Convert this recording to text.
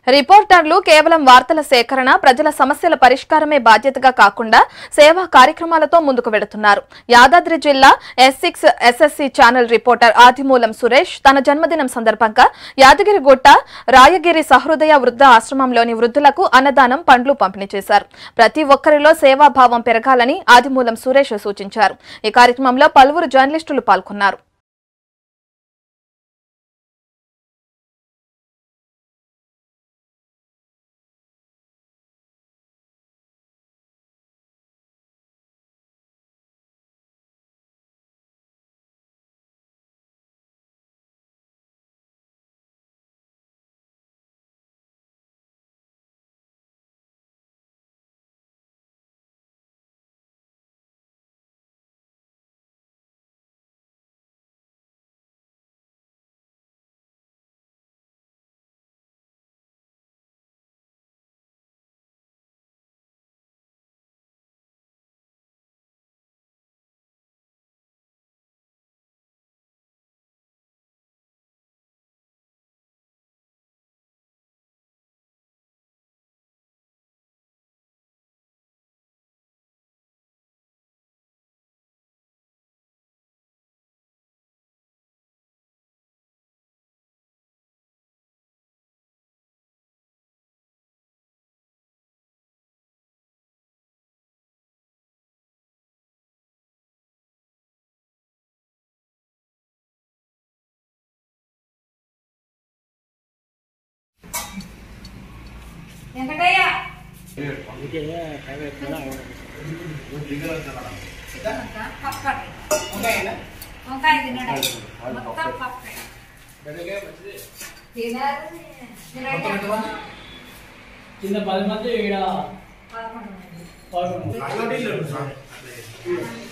రిపోర్టర్లు కేవలం వార్తల సేకరణ ప్రజల సమస్యల పరిష్కారమే బాధ్యతగా కాకుండా సేవా కార్యక్రమాలతో ముందుకు వెడుతున్నారు యాదాద్రి జిల్లా S six SSC channel reporter Adimulam Suresh తన జన్మదినం సందర్భంగా యాదగిరిగుట్ట రాయగిరి సహృదయ వృద్ధ ఆశ్రమంలోని వృద్ధులకు అన్నదానం పండ్లు పంపిణీ చేశారు ప్రతి ఒక్కరిలో సేవాభావం పెరగాలని ఆదిమూలం సురేష్ సూచించారు ఈ కార్యక్రమంలో పలువురు జర్నలిస్టులు పాల్గొన్నారు వెంకటయ్య పప్పటి వంకాయ తినడా మొత్తం పప్పే తినాలి తినడా కింద పది మంది ఈడ పదకొండు మంది పదకొండు